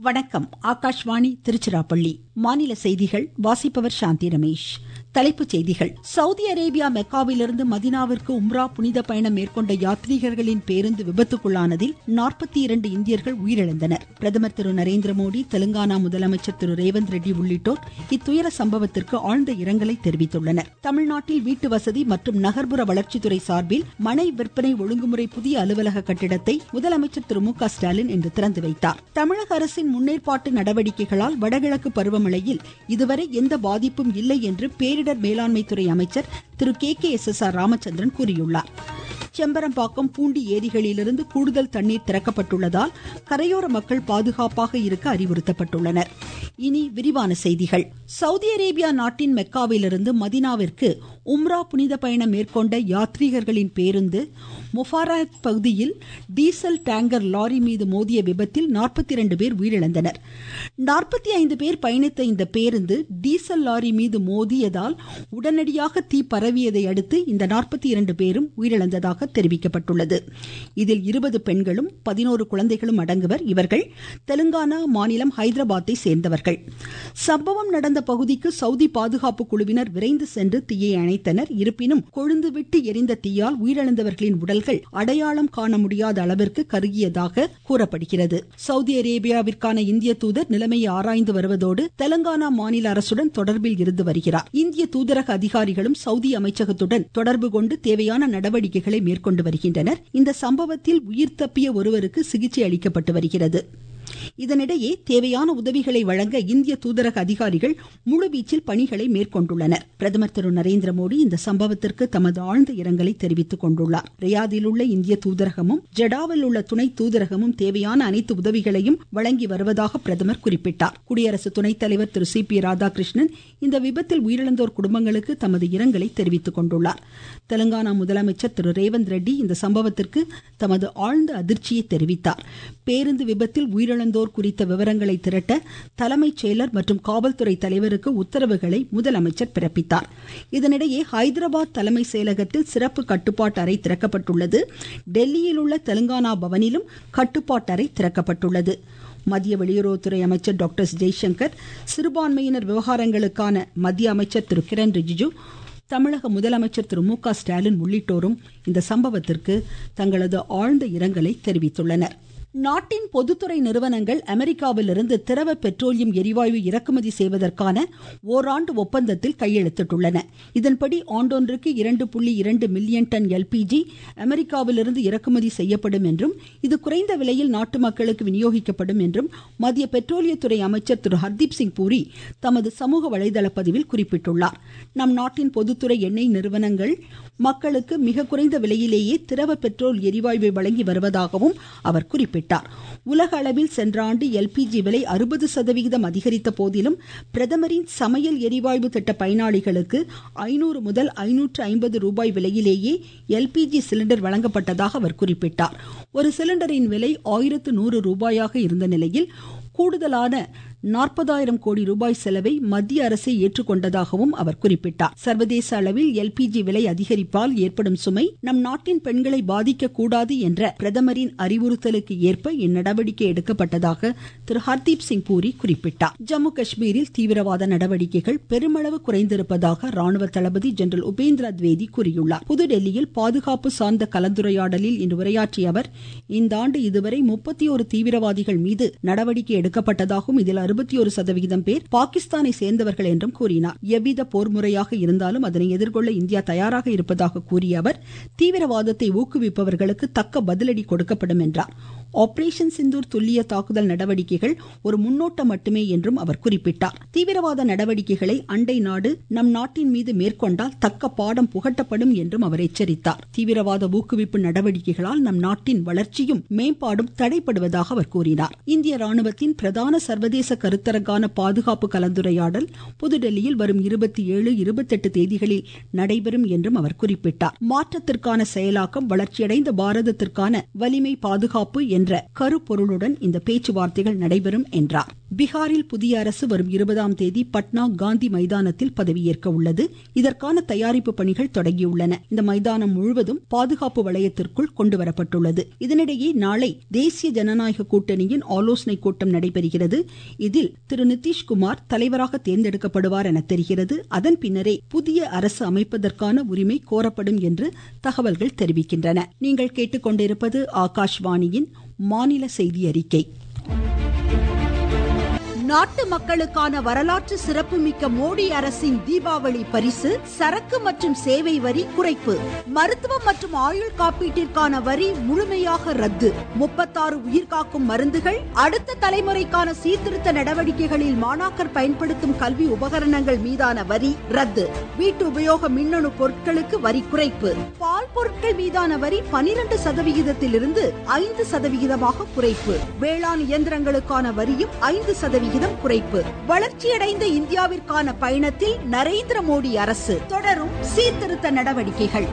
வணக்கம் ஆகாஷ்வாணி திருச்சிராப்பள்ளி மாநில செய்திகள் வாசிப்பவர் சாந்தி ரமேஷ் தலைப்புச் செய்திகள் சவுதி அரேபியா மெக்காவிலிருந்து மதினாவிற்கு உம்ரா புனித பயணம் மேற்கொண்ட யாத்ரீகர்களின் பேருந்து விபத்துக்குள்ளானதில் நாற்பத்தி இரண்டு இந்தியர்கள் உயிரிழந்தனர் பிரதமர் திரு நரேந்திர மோடி தெலுங்கானா முதலமைச்சர் திரு ரேவந்த் ரெட்டி உள்ளிட்டோர் இத்துயர சம்பவத்திற்கு ஆழ்ந்த இரங்கலை தெரிவித்துள்ளனர் தமிழ்நாட்டில் வீட்டு வசதி மற்றும் நகர்ப்புற வளர்ச்சித்துறை சார்பில் மனை விற்பனை ஒழுங்குமுறை புதிய அலுவலக கட்டிடத்தை முதலமைச்சர் திரு மு க ஸ்டாலின் இன்று திறந்து வைத்தார் தமிழக அரசின் முன்னேற்பாட்டு நடவடிக்கைகளால் வடகிழக்கு பருவமழையில் இதுவரை எந்த பாதிப்பும் இல்லை என்று பேரிடர் மேலாண்மை துறை அமைச்சர் Thiru K K S S R Ramachandran கூறியுள்ளார் செம்பரம்பாக்கம் பூண்டி ஏரிகளிலிருந்து கூடுதல் தண்ணீர் திறக்கப்பட்டுள்ளதால் கரையோர மக்கள் பாதுகாப்பாக இருக்க அறிவுறுத்தப்பட்டுள்ளனர் இனி விரிவான செய்திகள் சவுதி அரேபியா நாட்டின் மெக்காவிலிருந்து மதினாவிற்கு உம்ரா புனித பயணம் மேற்கொண்ட யாத்ரீகர்களின் பேருந்து முஃபாரத் பகுதியில் டீசல் டேங்கர் லாரி மீது மோதிய விபத்தில் நாற்பத்தி இரண்டு பேர் உயிரிழந்தனர் நாற்பத்தி ஐந்து பேர் பயணித்த இந்த பேருந்து டீசல் லாரி மீது மோதியதால் உடனடியாக தீ பரவியதை அடுத்து இந்த நாற்பத்தி இரண்டு பேரும் உயிரிழந்ததாக தெரிவிக்கப்பட்டுள்ளது இதில் இருபது பெண்களும் பதினோரு குழந்தைகளும் அடங்குவர் இவர்கள் தெலுங்கானா மாநிலம் ஹைதராபாத்தை சேர்ந்தவர்கள் சம்பவம் நடந்த பகுதிக்கு சவுதி பாதுகாப்பு குழுவினர் விரைந்து சென்று தீயை அணைத்தனர் இருப்பினும் கொழுந்து விட்டு எரிந்த தீயால் உயிரிழந்தவர்களின் உடல்கள் அடையாளம் காண முடியாத அளவிற்கு கருகியதாக கூறப்படுகிறது சவுதி அரேபியாவிற்கான இந்திய தூதர் நிலைமையை ஆராய்ந்து வருவதோடு தெலுங்கானா மாநில அரசுடன் தொடர்பில் இருந்து வருகிறார் இந்திய தூதரக அதிகாரிகளும் சவுதி அமைச்சகத்துடன் தொடர்பு கொண்டு தேவையான நடவடிக்கைகளை மேற்கொண்டு வருகின்றனர் இந்த சம்பவத்தில் உயிர் தப்பிய ஒருவருக்கு சிகிச்சை அளிக்கப்பட்டு வருகிறது இதனிடையே தேவையான உதவிகளை வழங்க இந்திய தூதரக அதிகாரிகள் முழுவீச்சில் பணிகளை மேற்கொண்டுள்ளனர் பிரதமர் திரு நரேந்திர மோடி இந்த சம்பவத்திற்கு தமது ஆழ்ந்த இரங்கலை தெரிவித்துக் கொண்டுள்ளார் ரியாதில் உள்ள இந்திய தூதரகமும் ஜெடாவில் உள்ள துணை தூதரகமும் தேவையான அனைத்து உதவிகளையும் வழங்கி வருவதாக பிரதமர் குறிப்பிட்டார் குடியரசு துணைத் தலைவர் திரு சி பி ராதாகிருஷ்ணன் இந்த விபத்தில் உயிரிழந்தோர் குடும்பங்களுக்கு தமது இரங்கலை தெரிவித்துக் கொண்டுள்ளார் தெலுங்கானா முதலமைச்சர் திரு ரேவந்த் ரெட்டி இந்த சம்பவத்திற்கு தமது ஆழ்ந்த அதிர்ச்சியை தெரிவித்தார் பேருந்து விபத்தில் உயிரிழந்தோர் குறித்த விவரங்களை திரட்ட தலைமைச் செயலர் மற்றும் காவல்துறை தலைவருக்கு உத்தரவுகளை முதலமைச்சர் பிறப்பித்தார் இதனிடையே ஹைதராபாத் தலைமை செயலகத்தில் சிறப்பு கட்டுப்பாட்டு அறை திறக்கப்பட்டுள்ளது டெல்லியில் உள்ள தெலுங்கானா பவனிலும் கட்டுப்பாட்டு அறை திறக்கப்பட்டுள்ளது மத்திய வெளியுறவுத்துறை அமைச்சர் டாக்டர் ஜெய்சங்கர் சிறுபான்மையினர் விவகாரங்களுக்கான மத்திய அமைச்சர் திரு கிரண் ரிஜிஜு தமிழக முதலமைச்சர் திரு மு க ஸ்டாலின் உள்ளிட்டோரும் இந்த சம்பவத்திற்கு தங்களது ஆழ்ந்த இரங்கலை தெரிவித்துள்ளனர் நாட்டின் பொதுத்துறை நிறுவனங்கள் அமெரிக்காவிலிருந்து திரவ பெட்ரோலியம் எரிவாயு இறக்குமதி செய்வதற்கான ஓராண்டு ஒப்பந்தத்தில் கையெழுத்திட்டுள்ளன இதன்படி ஆண்டொன்றுக்கு இரண்டு புள்ளி இரண்டு மில்லியன் டன் எல்பிஜி அமெரிக்காவிலிருந்து இறக்குமதி செய்யப்படும் என்றும் இது குறைந்த விலையில் நாட்டு மக்களுக்கு விநியோகிக்கப்படும் என்றும் மத்திய பெட்ரோலியத்துறை அமைச்சர் திரு ஹர்தீப் சிங் பூரி தமது சமூக வலைதள பதிவில் குறிப்பிட்டுள்ளார் நம் நாட்டின் பொதுத்துறை எண்ணெய் நிறுவனங்கள் மக்களுக்கு மிக குறைந்த விலையிலேயே திரவ பெட்ரோல் எரிவாயுவை வழங்கி வருவதாகவும் அவர் குறிப்பிட்டார் உலக அளவில் சென்ற ஆண்டு எல்பிஜி விலை அறுபது சதவிகிதம் அதிகரித்த போதிலும் பிரதமரின் சமையல் எரிவாயு திட்ட பயனாளிகளுக்கு ஐநூறு முதல் ஐநூற்று ஐம்பது ரூபாய் விலையிலேயே எல்பிஜி சிலிண்டர் வழங்கப்பட்டதாக அவர் குறிப்பிட்டார் ஒரு சிலிண்டரின் விலை ஆயிரத்து நூறு ரூபாயாக இருந்த நிலையில் கூடுதலான நாற்பதாயிரம் கோடி ரூபாய் செலவை மத்திய அரசே ஏற்றுக்கொண்டதாகவும் அவர் குறிப்பிட்டார் சர்வதேச அளவில் எல்பிஜி விலை அதிகரிப்பால் ஏற்படும் சுமை நம் நாட்டின் பெண்களை பாதிக்க கூடாது என்ற பிரதமரின் அறிவுறுத்தலுக்கு ஏற்ப இந்நடவடிக்கை எடுக்கப்பட்டதாக திரு ஹர்தீப் சிங் பூரி குறிப்பிட்டார் ஜம்மு காஷ்மீரில் தீவிரவாத நடவடிக்கைகள் பெருமளவு குறைந்திருப்பதாக ராணுவ தளபதி ஜெனரல் உபேந்திராத்வேதி கூறியுள்ளார் புதுடெல்லியில் பாதுகாப்பு சார்ந்த கலந்துரையாடலில் இன்று உரையாற்றிய அவர் இந்த ஆண்டு இதுவரை முப்பத்தி ஒரு தீவிரவாதிகள் மீது நடவடிக்கை எடுக்கப்பட்டதாகவும் இதில் அறுபத்தி ஒரு சதவிகிதம் பேர் பாகிஸ்தானை சேர்ந்தவர்கள் என்றும் கூறினார் எவ்வித போர் முறையாக இருந்தாலும் அதனை எதிர்கொள்ள இந்தியா தயாராக இருப்பதாக கூறிய அவர் தீவிரவாதத்தை ஊக்குவிப்பவர்களுக்கு தக்க பதிலடி கொடுக்கப்படும் என்றார் ஆபரேஷன் சிந்தூர் துல்லிய தாக்குதல் நடவடிக்கைகள் ஒரு முன்னோட்டம் மட்டுமே என்றும் அவர் குறிப்பிட்டார் தீவிரவாத நடவடிக்கைகளை அண்டை நாடு நம் நாட்டின் மீது மேற்கொண்டால் தக்க பாடம் புகட்டப்படும் என்றும் அவர் எச்சரித்தார் தீவிரவாத ஊக்குவிப்பு நடவடிக்கைகளால் நம் நாட்டின் வளர்ச்சியும் மேம்பாடும் தடைப்படுவதாக அவர் கூறினார் இந்திய ராணுவத்தின் பிரதான சர்வதேச கருத்தரங்கான பாதுகாப்பு கலந்துரையாடல் புதுடெல்லியில் வரும் இருபத்தி ஏழு இருபத்தெட்டு தேதிகளில் நடைபெறும் என்றும் அவர் குறிப்பிட்டார் மாற்றத்திற்கான செயலாக்கம் வளர்ச்சியடைந்த பாரதத்திற்கான வலிமை பாதுகாப்பு என்ற கருப்பொருளுடன் இந்த பேச்சுவார்த்தைகள் நடைபெறும் என்றார் பீகாரில் புதிய அரசு வரும் இருபதாம் தேதி பட்னா காந்தி மைதானத்தில் பதவியேற்க உள்ளது இதற்கான தயாரிப்பு பணிகள் தொடங்கியுள்ளன இந்த மைதானம் முழுவதும் பாதுகாப்பு வளையத்திற்குள் கொண்டுவரப்பட்டுள்ளது இதனிடையே நாளை தேசிய ஜனநாயக கூட்டணியின் ஆலோசனை கூட்டம் நடைபெறுகிறது இதில் திரு நிதிஷ்குமார் தலைவராக தேர்ந்தெடுக்கப்படுவார் என தெரிகிறது அதன் பின்னரே புதிய அரசு அமைப்பதற்கான உரிமை கோரப்படும் என்று தகவல்கள் தெரிவிக்கின்றன நீங்கள் கேட்டுக்கொண்டிருப்பது ஆகாஷ்வாணியின் மாநில செய்தி அறிக்கை நாட்டு மக்களுக்கான வரலாற்று சிறப்புமிக்க மோடி அரசின் தீபாவளி பரிசு சரக்கு மற்றும் சேவை வரி குறைப்பு மருத்துவம் மற்றும் ஆயுள் காப்பீட்டிற்கான வரி முழுமையாக ரத்து முப்பத்தாறு உயிர்காக்கும் மருந்துகள் அடுத்த தலைமுறைக்கான சீர்திருத்த நடவடிக்கைகளில் மாணாக்கர் பயன்படுத்தும் கல்வி உபகரணங்கள் மீதான வரி ரத்து வீட்டு உபயோக மின்னணு பொருட்களுக்கு வரி குறைப்பு பால் பொருட்கள் மீதான வரி பனிரெண்டு சதவிகிதத்திலிருந்து ஐந்து சதவிகிதமாக குறைப்பு வேளாண் இயந்திரங்களுக்கான வரியும் ஐந்து சதவிகிதம் சதவிகிதம் குறைப்பு வளர்ச்சியடைந்த இந்தியாவிற்கான பயணத்தில் நரேந்திர மோடி அரசு தொடரும் சீர்திருத்த நடவடிக்கைகள்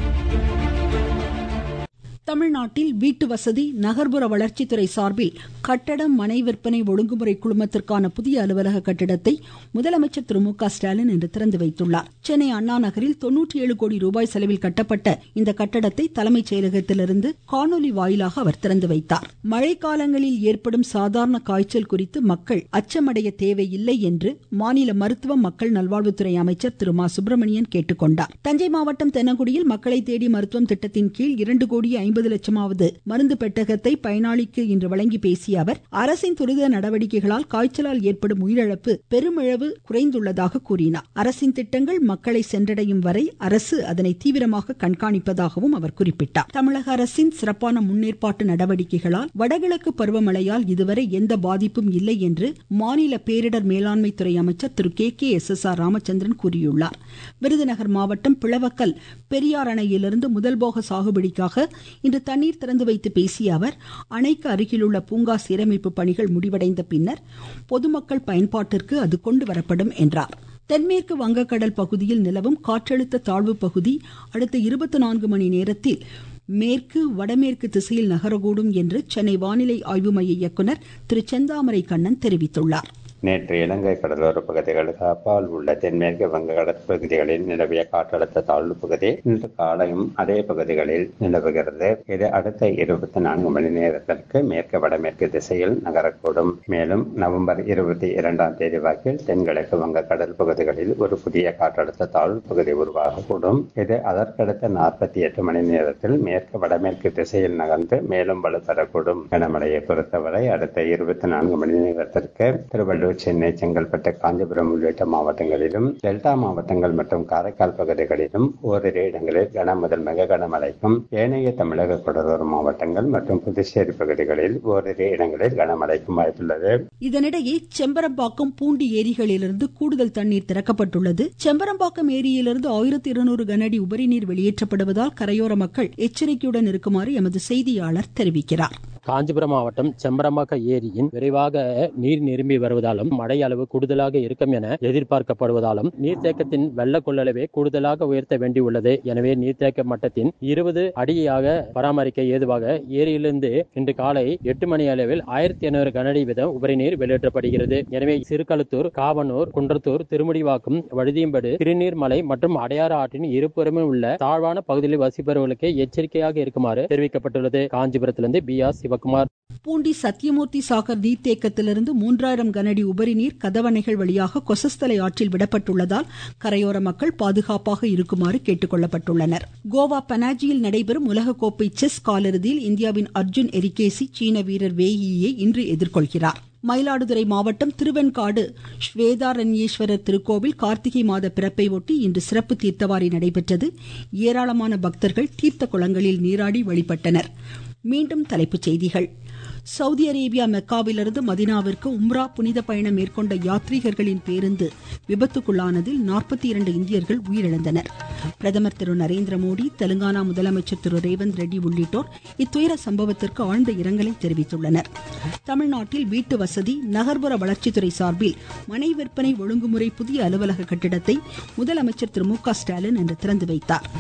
தமிழ்நாட்டில் வீட்டு வசதி நகர்ப்புற வளர்ச்சித்துறை சார்பில் கட்டடம் மனை விற்பனை ஒழுங்குமுறை குழுமத்திற்கான புதிய அலுவலக கட்டிடத்தை முதலமைச்சர் திரு மு க ஸ்டாலின் இன்று திறந்து வைத்துள்ளார் சென்னை அண்ணா நகரில் தொன்னூற்றி ஏழு கோடி ரூபாய் செலவில் கட்டப்பட்ட இந்த கட்டடத்தை தலைமைச் செயலகத்திலிருந்து காணொலி வாயிலாக அவர் திறந்து வைத்தார் மழைக்காலங்களில் ஏற்படும் சாதாரண காய்ச்சல் குறித்து மக்கள் அச்சமடைய தேவையில்லை என்று மாநில மருத்துவம் மக்கள் நல்வாழ்வுத்துறை அமைச்சர் திரு மா சுப்பிரமணியன் கேட்டுக்கொண்டார் தஞ்சை மாவட்டம் தென்னங்குடியில் மக்களை தேடி மருத்துவம் திட்டத்தின் கீழ் இரண்டு கோடி ஐம்பது லட்சமாவது மருந்து பெட்டகத்தை பயனாளிக்கு இன்று வழங்கி பேசிய அவர் அரசின் துரித நடவடிக்கைகளால் காய்ச்சலால் ஏற்படும் உயிரிழப்பு பெருமளவு குறைந்துள்ளதாக கூறினார் அரசின் திட்டங்கள் மக்களை சென்றடையும் வரை அரசு அதனை தீவிரமாக கண்காணிப்பதாகவும் அவர் குறிப்பிட்டார் தமிழக அரசின் சிறப்பான முன்னேற்பாட்டு நடவடிக்கைகளால் வடகிழக்கு பருவமழையால் இதுவரை எந்த பாதிப்பும் இல்லை என்று மாநில பேரிடர் மேலாண்மை துறை அமைச்சர் Thiru K K S S R Ramachandran கூறியுள்ளார் விருதுநகர் மாவட்டம் பிளவக்கல் பெரியார் அணையிலிருந்து முதல் போக சாகுபடிக்காக இன்று தண்ணீர் திறந்து வைத்து பேசிய அவர் அணைக்கு அருகிலுள்ள பூங்கா சீரமைப்பு பணிகள் முடிவடைந்த பின்னர் பொதுமக்கள் பயன்பாட்டிற்கு அது கொண்டு வரப்படும் என்றார் தென்மேற்கு வங்கக்கடல் பகுதியில் நிலவும் காற்றழுத்த தாழ்வு பகுதி அடுத்த இருபத்தி நான்கு மணி நேரத்தில் மேற்கு வடமேற்கு திசையில் நகரக்கூடும் என்று சென்னை வானிலை ஆய்வு மைய இயக்குநர் திரு செந்தாமரை கண்ணன் தெரிவித்துள்ளார் நேற்று இலங்கை கடலோர பகுதிகளுக்கு அப்பால் உள்ள தென்மேற்கு வங்கக்கடல் பகுதிகளில் நிலவிய காற்றழுத்த தாழ்வு பகுதி இன்று காலையும் அதே பகுதிகளில் நிலவுகிறது இது அடுத்த இருபத்தி நான்கு மணி நேரத்திற்கு மேற்கு வடமேற்கு திசையில் நகரக்கூடும் மேலும் நவம்பர் இருபத்தி இரண்டாம் தேதி வாக்கில் தென்கிழக்கு வங்கக்கடல் பகுதிகளில் ஒரு புதிய காற்றழுத்த தாழ்வு பகுதி உருவாகக்கூடும் இது அதற்கடுத்த நாற்பத்தி எட்டு மணி நேரத்தில் மேற்கு வடமேற்கு திசையில் நகர்ந்து மேலும் வலுப்பெறக்கூடும் கனமழையை பொறுத்தவரை அடுத்த இருபத்தி நான்கு மணி நேரத்திற்கு திருவள்ளூர் சென்னை செங்கல்பட்டு காஞ்சிபுரம் உள்ளிட்ட மாவட்டங்களிலும் டெல்டா மாவட்டங்கள் மற்றும் காரைக்கால் பகுதிகளிலும் ஓரிரு இடங்களில் கன முதல் மிக கனமழைக்கும் ஏனைய தமிழக கடலோர மாவட்டங்கள் மற்றும் புதுச்சேரி பகுதிகளில் ஓரிரு இடங்களில் கனமழைக்கும் வாய்ப்புள்ளது இதனிடையே செம்பரம்பாக்கம் பூண்டி ஏரிகளிலிருந்து கூடுதல் தண்ணீர் திறக்கப்பட்டுள்ளது செம்பரம்பாக்கம் ஏரியிலிருந்து ஆயிரத்தி இருநூறு கனஅடி உபரி நீர் வெளியேற்றப்படுவதால் கரையோர மக்கள் எச்சரிக்கையுடன் இருக்குமாறு எமது செய்தியாளர் தெரிவிக்கிறார் காஞ்சிபுரம் மாவட்டம் செம்பரம்பாக்க ஏரியின் விரைவாக நீர் நிரம்பி வருவதாலும் மழை அளவு கூடுதலாக இருக்கும் என எதிர்பார்க்கப்படுவதாலும் நீர்த்தேக்கத்தின் வெள்ள கொள்ளளவை கூடுதலாக உயர்த்த வேண்டியுள்ளது எனவே நீர்த்தேக்க மட்டத்தின் இருபது அடியாக பராமரிக்க ஏதுவாக ஏரியிலிருந்து இன்று காலை எட்டு மணி அளவில் ஆயிரத்தி எண்ணூறு கனஅடி வீதம் உபரி நீர் வெளியேற்றப்படுகிறது எனவே சிறுகளுத்தூர் காவனூர் குன்றத்தூர் திருமுடிவாக்கம் வழுதியம்படு திருநீர்மலை மற்றும் அடையாறு ஆற்றின் இருபுறமும் உள்ள தாழ்வான பகுதிகளில் வசிப்பவர்களுக்கு எச்சரிக்கையாக இருக்குமாறு தெரிவிக்கப்பட்டுள்ளது காஞ்சிபுரத்திலிருந்து பி ஆர் சிவகுமார் பூண்டி சத்தியமூர்த்தி சாகர் நீர்த்தேக்கத்திலிருந்து மூன்றாயிரம் கனஅடி உபரி நீர் கதவணைகள் வழியாக கொசஸ்தலை ஆற்றில் விடப்பட்டுள்ளதால் கரையோர மக்கள் பாதுகாப்பாக இருக்குமாறு கேட்டுக்கொள்ளப்பட்டுள்ளனர் கோவா பனாஜியில் நடைபெறும் உலகக்கோப்பை செஸ் காலிறுதியில் இந்தியாவின் அர்ஜுன் எரிகேசி சீன வீரர் வேயியை இன்று எதிர்கொள்கிறார் மயிலாடுதுறை மாவட்டம் திருவெண்காடு ஸ்வேதாரண்யேஸ்வரர் திருக்கோவில் கார்த்திகை மாத பிறப்பை ஒட்டி இன்று சிறப்பு தீர்த்தவாரி நடைபெற்றது ஏராளமான பக்தர்கள் தீர்த்த குளங்களில் நீராடி வழிபட்டனர் மீண்டும் தலைப்புச் செய்திகள் சவுதி அரேபியா மெக்காவிலிருந்து மதினாவிற்கு உம்ரா புனித பயணம் மேற்கொண்ட யாத்ரீகர்களின் பேருந்து விபத்துக்குள்ளானதில் நாற்பத்தி இரண்டு இந்தியர்கள் உயிரிழந்தனர் பிரதமர் திரு நரேந்திர மோடி தெலுங்கானா முதலமைச்சர் திரு ரேவந்த் ரெட்டி உள்ளிட்டோர் இத்துயர சம்பவத்திற்கு ஆழ்ந்த இரங்கலை தெரிவித்துள்ளனர் தமிழ்நாட்டில் வீட்டு வசதி நகர்ப்புற வளர்ச்சித்துறை சார்பில் மனை விற்பனை ஒழுங்குமுறை புதிய அலுவலக கட்டிடத்தை முதலமைச்சர் திரு மு க ஸ்டாலின் இன்று திறந்து வைத்தார்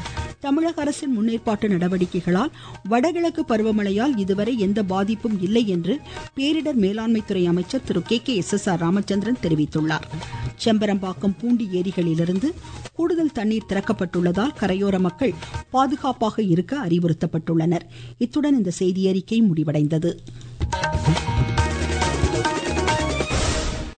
தமிழக அரசின் முன்னேற்பாட்டு நடவடிக்கைகளால் வடகிழக்கு பருவமழையால் இதுவரை எந்த பாதிப்பும் இல்லை என்று பேரிடர் மேலாண்மைத்துறை அமைச்சர் Thiru K K S S R Ramachandran தெரிவித்துள்ளார் செம்பரம்பாக்கம் பூண்டி ஏரிகளிலிருந்து கூடுதல் தண்ணீர் திறக்கப்பட்டுள்ளதால் கரையோர மக்கள் பாதுகாப்பாக இருக்க அறிவுறுத்தப்பட்டுள்ளனர் இத்துடன் இந்த செய்தியறிக்கை முடிவடைந்தது